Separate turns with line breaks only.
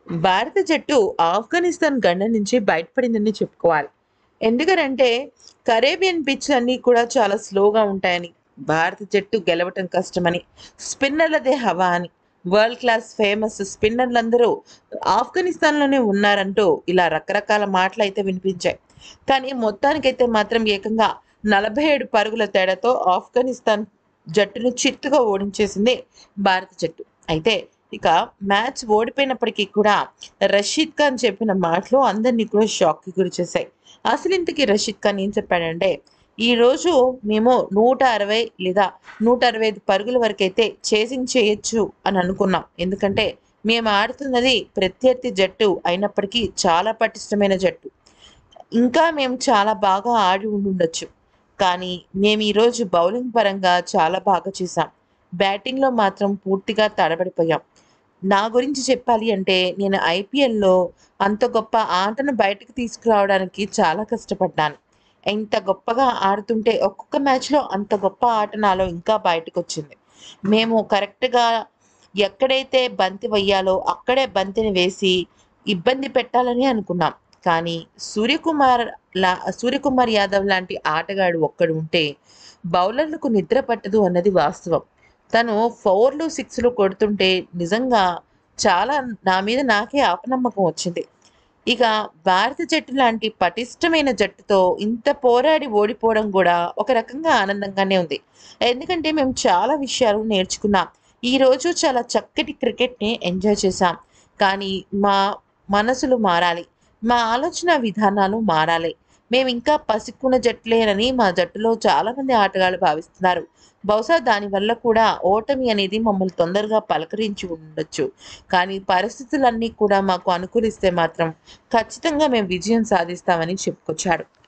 భారత జట్టు ఆఫ్ఘనిస్తాన్ గండ నుంచి బయటపడిందని చెప్పుకోవాలి ఎందుకనంటే కరేబియన్ పిచ్ అన్నీ కూడా చాలా స్లోగా ఉంటాయని భారత జట్టు గెలవటం కష్టమని స్పిన్నర్లదే హవా అని వరల్డ్ క్లాస్ ఫేమస్ స్పిన్నర్లందరూ ఆఫ్ఘనిస్తాన్లోనే ఉన్నారంటూ ఇలా రకరకాల మాటలు అయితే వినిపించాయి కానీ మొత్తానికైతే మాత్రం ఏకంగా నలభై ఏడు పరుగుల తేడాతో ఆఫ్ఘనిస్తాన్ జట్టును చిత్తుగా ఓడించేసింది భారత జట్టు అయితే ఇక మ్యాచ్ ఓడిపోయినప్పటికీ కూడా రషీద్ ఖాన్ చెప్పిన మాటలు అందరినీ కూడా షాక్కి గురి చేశాయి అసలు ఇంతకీ రషీద్ ఖాన్ ఏం చెప్పాడంటే ఈ రోజు మేము నూట అరవై లేదా నూట అరవై ఐదు పరుగుల వరకు అయితే చేసింగ్ చేయొచ్చు అని అనుకున్నాం ఎందుకంటే మేము ఆడుతున్నది ప్రత్యర్థి జట్టు అయినప్పటికీ చాలా పటిష్టమైన జట్టు ఇంకా మేము చాలా బాగా ఆడి ఉండుండొచ్చు కానీ మేము ఈరోజు బౌలింగ్ పరంగా చాలా బాగా చేసాం బ్యాటింగ్లో మాత్రం పూర్తిగా తడబడిపోయాం నా గురించి చెప్పాలి అంటే నేను ఐపీఎల్లో అంత గొప్ప ఆటను బయటకు తీసుకురావడానికి చాలా కష్టపడ్డాను ఇంత గొప్పగా ఆడుతుంటే ఒక్కొక్క మ్యాచ్లో అంత గొప్ప ఆట నాలో ఇంకా బయటకు వచ్చింది మేము కరెక్ట్గా ఎక్కడైతే బంతి వేయాలో అక్కడే బంతిని వేసి ఇబ్బంది పెట్టాలని అనుకున్నాం కానీ సూర్యకుమార్ లా సూర్యకుమార్ యాదవ్ లాంటి ఆటగాడు ఒక్కడు ఉంటే బౌలర్లకు నిద్ర పట్టదు అన్నది వాస్తవం తను ఫోర్లు సిక్స్లు కొడుతుంటే నిజంగా చాలా నా మీద నాకే అపనమ్మకం వచ్చింది ఇక భారత జట్టు లాంటి పటిష్టమైన జట్టుతో ఇంత పోరాడి ఓడిపోవడం కూడా ఒక రకంగా ఆనందంగానే ఉంది ఎందుకంటే మేము చాలా విషయాలు నేర్చుకున్నాం ఈరోజు చాలా చక్కటి క్రికెట్ని ఎంజాయ్ చేశాం కానీ మా మనసులు మారాలి మా ఆలోచన విధానాలు మారాలి మేము ఇంకా పసిక్కున్న జట్లేనని మా జట్టులో చాలామంది ఆటగాళ్ళు భావిస్తున్నారు బహుశా దానివల్ల కూడా ఓటమి అనేది మమ్మల్ని తొందరగా పలకరించి ఉండొచ్చు కానీ పరిస్థితులన్నీ కూడా మాకు అనుకూలిస్తే మాత్రం ఖచ్చితంగా మేము విజయం సాధిస్తామని చెప్పుకొచ్చాడు